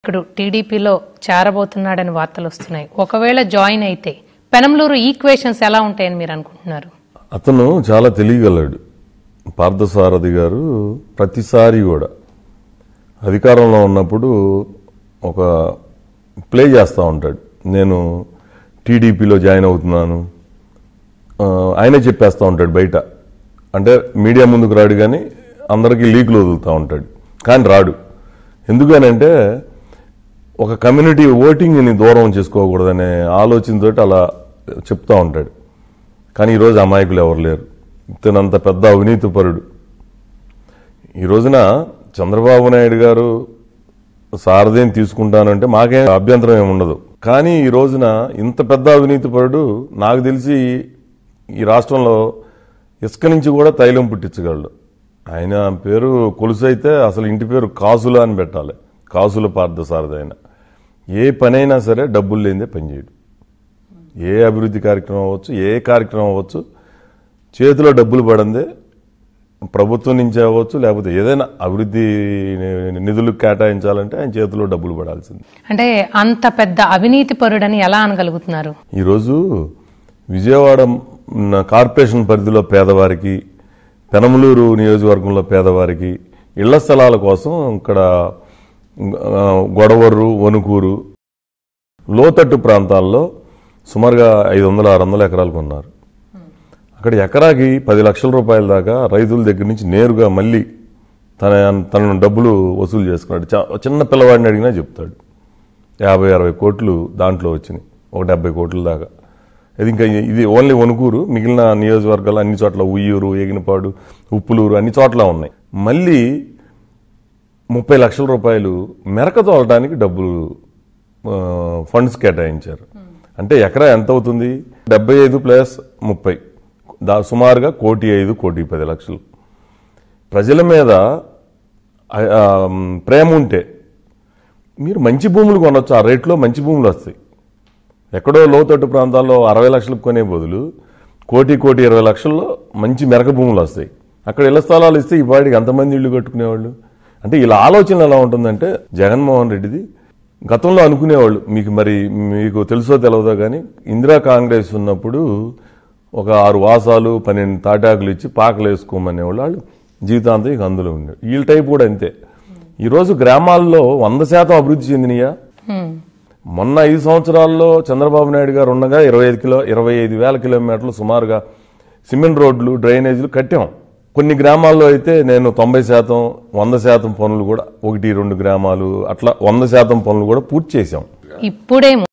ఇప్పుడు టీడీపీలో చేరబోతున్నాడని వార్తలు వస్తున్నాయి ఒకవేళ జాయిన్ అయితే పెనంలూరు ఈక్వేషన్స్ ఎలా ఉంటాయని మీరు అనుకుంటున్నారు అతను చాలా తెలియగలడు పార్థసారథి గారు ప్రతిసారి కూడా అధికారంలో ఉన్నప్పుడు ఒక ప్లే చేస్తూ ఉంటాడు నేను టీడీపీలో జాయిన్ అవుతున్నాను ఆ, ఆయనే చెప్పేస్తూ ఉంటాడు బయట అంటే మీడియా ముందుకు రాడు కానీ అందరికీ లీకులు వదులుతూ ఉంటాడు కానీ రాడు ఎందుకనంటే ఒక కమ్యూనిటీ ఓటింగ్ని దూరం చేసుకోకూడదనే ఆలోచనతోటి అలా చెప్తూ ఉంటాడు కానీ ఈరోజు అమాయకులు ఎవరు లేరు ఇతనంత పెద్ద అవినీతిపరుడు ఈ రోజున చంద్రబాబు నాయుడు గారు సారథ్యం తీసుకుంటానంటే మాకేం అభ్యంతరం ఏమి ఉండదు కానీ ఈ రోజున ఇంత పెద్ద అవినీతిపరుడు నాకు తెలిసి ఈ రాష్ట్రంలో ఇసుక నుంచి కూడా తైలం పుట్టించగలడు ఆయన పేరు కొలుసు అయితే అసలు ఇంటి పేరు కాసుల అని పెట్టాలి కాసుల పార్థసారథి ఆయన ఏ పనైనా సరే డబ్బులు లేనిదే పనిచేయడు ఏ అభివృద్ధి కార్యక్రమం అవ్వచ్చు ఏ కార్యక్రమం అవ్వచ్చు చేతిలో డబ్బులు పడందే ప్రభుత్వం నుంచి అవ్వచ్చు లేకపోతే ఏదైనా అభివృద్ధి నిధులు కేటాయించాలంటే ఆయన చేతిలో డబ్బులు పడాల్సింది అంటే అంత పెద్ద అవినీతి పరుడని ఎలా అనగలుగుతున్నారు ఈరోజు విజయవాడ మ్, కార్పొరేషన్ పరిధిలో పేదవారికి పెనమలూరు నియోజకవర్గంలో పేదవారికి ఇళ్ల స్థలాల కోసం ఇక్కడ ఆ, గొడవరు వణుకూరు లోతట్టు ప్రాంతాల్లో సుమారుగా ఐదు వందల ఆరు వందల ఎకరాలు కొన్నారు అక్కడ ఎకరాకి పది లక్షల రూపాయల దాకా రైతుల దగ్గర నుంచి నేరుగా మళ్ళీ తన తన డబ్బులు వసూలు చేసుకున్నాడు చా- చిన్న పిల్లవాడిని అడిగినా చెప్తాడు యాభై అరవై కోట్లు దాంట్లో వచ్చినాయి ఒక డెబ్బై కోట్ల దాకా ఇది ఇంకా ఇది ఓన్లీ వణుకూరు మిగిలిన నియోజకవర్గాలు అన్ని చోట్ల ఉయ్యూరు ఎగినపాడు ఉప్పులూరు అన్ని చోట్ల ఉన్నాయి మళ్ళీ ముప్పై లక్షల రూపాయలు మెరక తోలడానికి డబ్బులు ఆ, ఫండ్స్ కేటాయించారు అంటే ఎకరా ఎంత అవుతుంది డెబ్బై ఐదు ప్లస్ ముప్పై దా సుమారుగా కోటి ఐదు కోటి పది లక్షలు ప్రజల మీద ఆ, ఆ, ప్రేమ ఉంటే మీరు మంచి భూములు కొనొచ్చు ఆ రేట్లో మంచి భూములు వస్తాయి ఎక్కడో లోతట్టు ప్రాంతాల్లో అరవై లక్షలకు కొనే బదులు కోటి కోటి ఇరవై లక్షల్లో మంచి మెరక భూములు వస్తాయి అక్కడ ఇళ్ల స్థలాలు ఇస్తే ఈ పాటికి ఎంతమంది ఇళ్ళు కట్టుకునేవాళ్ళు అంటే ఇలా ఆలోచన ఎలా ఉంటుందంటే జగన్మోహన్ రెడ్డిది గతంలో అనుకునేవాళ్ళు మీకు మరి మీకు తెలుసో తెలియదో కానీ ఇందిరా కాంగ్రెస్ ఉన్నప్పుడు ఒక ఆరు వాసాలు పన్నెండు తాటాకులు ఇచ్చి పాకలు వేసుకోమనేవాళ్ళు వాళ్ళు జీవితాంతం ఇక అందులో ఉండేది వీళ్ళ టైప్ కూడా అంతే ఈరోజు గ్రామాల్లో వంద శాతం అభివృద్ధి చెందినయా హ్మ్. మొన్న ఐదు సంవత్సరాల్లో చంద్రబాబు నాయుడు గారు ఉండగా ఇరవై ఐదు కిలో ఇరవై ఐదు వేల కిలోమీటర్లు సుమారుగా సిమెంట్ రోడ్లు డ్రైనేజీలు కట్టాం కొన్ని గ్రామాల్లో అయితే నేను తొంభై శాతం వంద శాతం పనులు కూడా ఒకటి రెండు గ్రామాలు అట్లా వంద శాతం పనులు కూడా పూర్తి చేశాం ఇప్పుడే